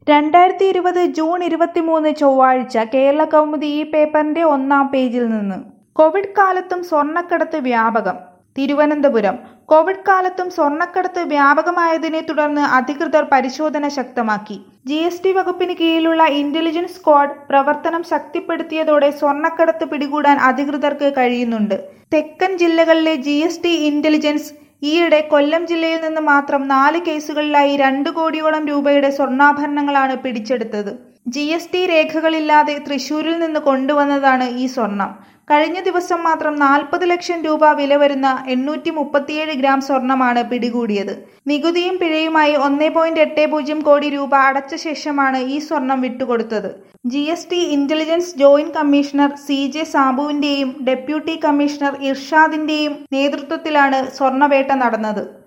രണ്ടായിരത്തി ഇരുപത് ജൂൺ ഇരുപത്തിമൂന്ന് ചൊവ്വാഴ്ച കേരള കൗമുദി ഈ പേപ്പറിന്റെ ഒന്നാം പേജിൽ നിന്ന് കോവിഡ് കാലത്തും സ്വർണ്ണക്കടത്ത് വ്യാപകം തിരുവനന്തപുരം കോവിഡ് കാലത്തും സ്വർണ്ണക്കടത്ത് വ്യാപകമായതിനെ തുടർന്ന് അധികൃതർ പരിശോധന ശക്തമാക്കി ജി എസ് ടി വകുപ്പിന് കീഴിലുള്ള ഇന്റലിജൻസ് സ്ക്വാഡ് പ്രവർത്തനം ശക്തിപ്പെടുത്തിയതോടെ സ്വർണ്ണക്കടത്ത് പിടികൂടാൻ അധികൃതർക്ക് കഴിയുന്നുണ്ട് തെക്കൻ ജില്ലകളിലെ ജി എസ് ടി ഇന്റലിജൻസ് ഈയിടെ കൊല്ലം ജില്ലയിൽ നിന്ന് മാത്രം നാല് കേസുകളിലായി രണ്ട് കോടിയോളം രൂപയുടെ സ്വർണ്ണാഭരണങ്ങളാണ് പിടിച്ചെടുത്തത് ജി എസ് ടി രേഖകളില്ലാതെ തൃശൂരിൽ നിന്ന് കൊണ്ടുവന്നതാണ് ഈ സ്വർണം കഴിഞ്ഞ ദിവസം മാത്രം നാൽപ്പത് ലക്ഷം രൂപ വില വരുന്ന എണ്ണൂറ്റി മുപ്പത്തിയേഴ് ഗ്രാം സ്വർണമാണ് പിടികൂടിയത് നികുതിയും പിഴയുമായി ഒന്നേ പോയിന്റ് എട്ട് പൂജ്യം കോടി രൂപ അടച്ച ശേഷമാണ് ഈ സ്വർണം വിട്ടുകൊടുത്തത് G S T intelligence joint commissioner C J സാബുവിന്റെയും ഡെപ്യൂട്ടി കമ്മീഷണർ ഇർഷാദിന്റെയും നേതൃത്വത്തിലാണ് സ്വർണ്ണവേട്ട നടന്നത്